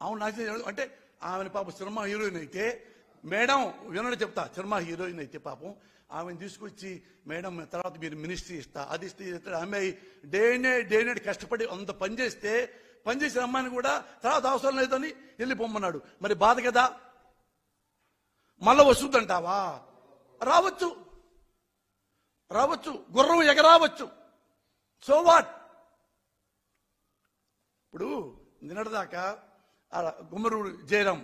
అవును నాశనం చేయడం అంటే ఆమెను పాపం సినిమా హీరోయిన్ అయితే మేడం వినండి చెప్తా సినిమా హీరోయిన్ అయితే పాపం ఆమెను తీసుకొచ్చి మేడం తర్వాత మీరు మినిస్ట్రీ ఇస్తా అది ఇస్తే ఇది ఇస్తా. ఆమె డే నైట్ డే నైట్ కష్టపడి అంత పని చేస్తే పని చేసిన అమ్మాయిని కూడా తర్వాత అవసరం లేదని వెళ్ళి పొమ్మన్నాడు మరి బాధ కదా మళ్ళా వస్తుందంటావా రావచ్చు రావచ్చు గుర్రం ఎగరావచ్చు సో వాట్ ఇప్పుడు నిన్నటిదాకా ఆ గుమ్మరుడు జయరాం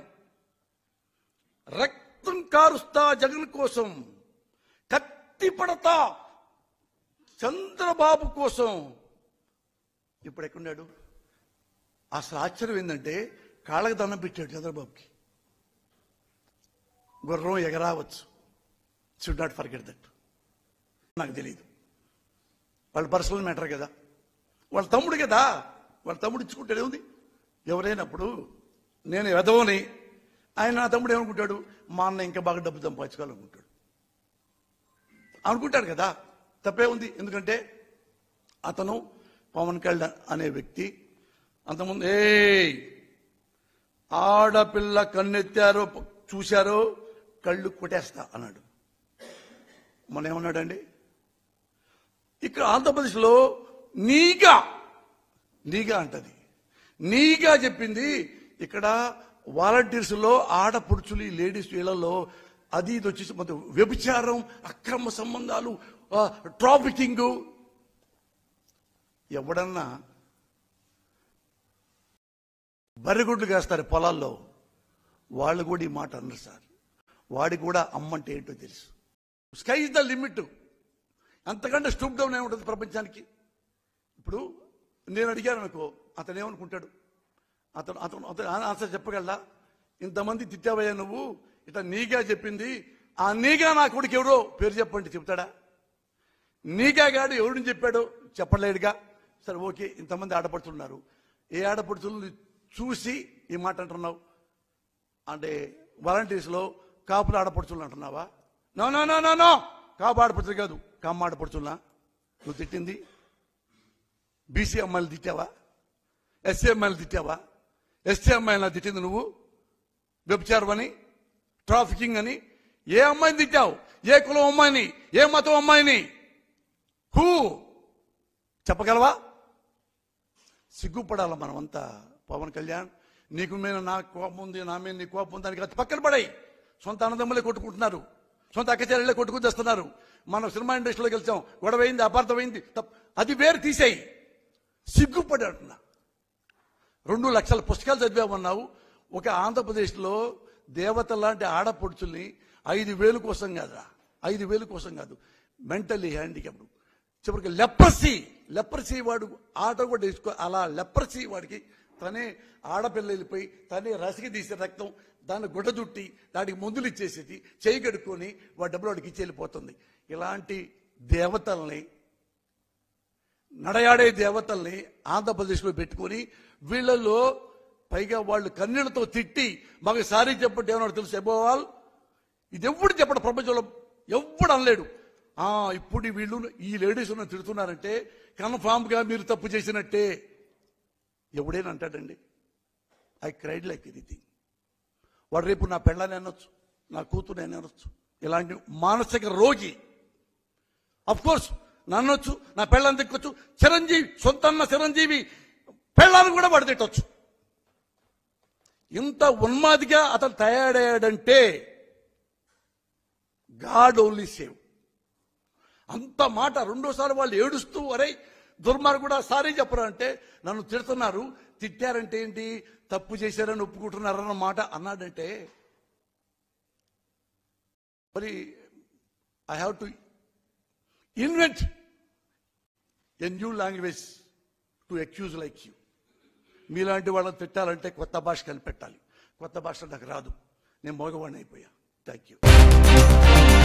రక్తం కారుస్తా జగన్ కోసం కత్తి పడతా చంద్రబాబు కోసం ఇప్పుడు ఎక్కడున్నాడు అసలు ఆశ్చర్యం ఏంటంటే కాళ్ళకి దండం పెట్టాడు చంద్రబాబుకి గుర్రం ఎగరావచ్చు షుడ్ నాట్ ఫర్గెట్ దట్ నాకు తెలియదు వాళ్ళ పర్సనల్ మ్యాటర్ కదా వాళ్ళ తమ్ముడు కదా వాళ్ళ తమ్ముడు ఇచ్చుకుంటాడు ఏముంది ఎవరైనప్పుడు నేను ఎదవని ఆయన నా తమ్ముడు ఏమనుకుంటాడు మా అన్న ఇంకా బాగా డబ్బు సంపాదించుకోవాలనుకుంటాడు అనుకుంటాడు కదా తప్పే ఉంది ఎందుకంటే అతను పవన్ కళ్యాణ్ అనే వ్యక్తి అంతకుముందు ఏ ఆడపిల్ల కన్నెత్తారో చూశారో కళ్ళు కొట్టేస్తా అన్నాడు మన ఏమన్నాడండి ఇక్కడ ఆంధ్రప్రదేశ్లో నీగా నీగా అంటది నీగా చెప్పింది ఇక్కడ వాలంటీర్స్ లో ఆడపుడుచులు ఈ లేడీస్ వీళ్ళలో అది ఇది వచ్చేసి మొత్తం వ్యభిచారం అక్రమ సంబంధాలు ట్రాఫికింగ్ ఎవడన్నా బరిగుడ్లు కాస్తారు పొలాల్లో వాళ్ళు కూడా ఈ మాట అన్నారు సార్ వాడికి కూడా అమ్మంటే ఏంటో తెలుసు స్కై ఇస్ ద లిమిట్ అంతకంటే స్టూప్ డౌన్ ఏముంటుంది ప్రపంచానికి ఇప్పుడు నేను అడిగాను అనుకో అతను ఏమనుకుంటాడు అతను అతను అతను ఆన్సర్ చెప్పగలరా ఇంతమంది తిట్టావయ్యా నువ్వు ఇట్లా నీగా చెప్పింది ఆ నీగా నా కొడుకు ఎవరో పేరు చెప్పండి చెప్తాడా నీగా గాడు ఎవరిని చెప్పాడో చెప్పలేడుగా సరే ఓకే ఇంతమంది ఆడపడుతున్నారు ఏ ఆడపడుతులను చూసి ఈ మాట అంటున్నావు అంటే వాలంటీర్స్ లో కాపులు ఆడపడుచులు అంటున్నావా no no no no no Kapu ఆడపడుచులు కాదు కమ్మ ఆడపడుచులా నువ్వు తిట్టింది బీసీ అమ్మాయిలు తిట్టావా ఎస్సీ అమ్మాయిలు తిట్టావా ఎస్సీ అమ్మాయిలు తిట్టింది నువ్వు వ్యభిచారం అని ట్రాఫికింగ్ అని ఏ అమ్మాయిని తిట్టావు ఏ కులం అమ్మాయిని ఏ మతం అమ్మాయిని హూ చెప్పగలవా సిగ్గుపడాల మనమంతా పవన్ కళ్యాణ్ నీకు మీద నా కోపం ఉంది నా మీద నీ కోపం ఉంది దానికి అది పక్కన పడాయి సొంత అన్నదమ్ములే కొట్టుకుంటున్నారు సొంత అక్కచెల్లెళ్ళే కొట్టుకుని తెస్తున్నారు మనం సినిమా ఇండస్ట్రీలోకి వెళ్తాం గొడవ అయింది అపార్థమైంది తప్ప అది వేరు తీసేయి సిగ్గుపడి అంటున్నా రెండు లక్షల పుస్తకాలు చదివామన్నావు ఒక ఆంధ్రప్రదేశ్లో దేవత లాంటి ఆడపడుచుల్ని ఐదు వేలు కోసం కాదురా ఐదు వేలు కోసం కాదు మెంటల్లీ హ్యాండిక్యాప్డ్ చివరికి లెప్రసీ లెప్రసీ వాడు ఆట కూడా వేసుకో అలా లెప్రసీ వాడికి తనే ఆడపిల్ల వెళ్ళిపోయి తనే రసికి తీసే రక్తం దాన్ని గుడ్డ చుట్టి దానికి మందులు ఇచ్చేసేది చేయి కడుక్కొని వాడి డబ్బులు వాడికి ఇచ్చి వెళ్ళిపోతుంది ఇలాంటి దేవతల్ని నడయాడే దేవతల్ని ఆంధ్రప్రదేశ్లో పెట్టుకొని వీళ్ళలో పైగా వాళ్ళు కన్నీళ్లతో తిట్టి మాకు సారీ చెప్పండి ఏమన్నా తెలుసు ఎబోవాల్ ఇది ఎవ్వడు చెప్పడు ప్రపంచంలో ఎవ్వడు అనలేడు ఆ ఇప్పుడు వీళ్ళు ఈ లేడీస్ ఉన్న తిడుతున్నారంటే కన్ఫామ్ గా మీరు తప్పు చేసినట్టే ఎవడైనా అంటాడండి ఐ క్రైడ్ లైక్ ఎనీథింగ్ వాడు రేపు నా పెళ్ళని అనొచ్చు నా కూతురు అని అనొచ్చు ఇలాంటి మానసిక రోగి అఫ్ కోర్స్ నన్నొచ్చు నా పెళ్ళని దిక్కొచ్చు చిరంజీవి సొంతన్న చిరంజీవి పెళ్ళాన్ని కూడా వాడు తిట్టొచ్చు ఇంత ఉన్మాదిగా అతను తయారయ్యాడంటే గాడ్ ఓన్లీ సేవ్ అంత మాట రెండోసారి వాళ్ళు ఏడుస్తూ అరే దుర్మార్గుడు కూడా సారీ చెప్పరా అంటే నన్ను తిడుతున్నారు తిట్టారంటే ఏంటి తప్పు చేశారని ఒప్పుకుంటున్నారన్న మాట అన్నాడంటే మరి I have to invent a new language to accuse like you మీలాంటి వాళ్ళని తిట్టాలంటే కొత్త భాష కనిపెట్టాలి కొత్త భాష నాకు రాదు నేను మగవాడిని అయిపోయా థ్యాంక్ యూ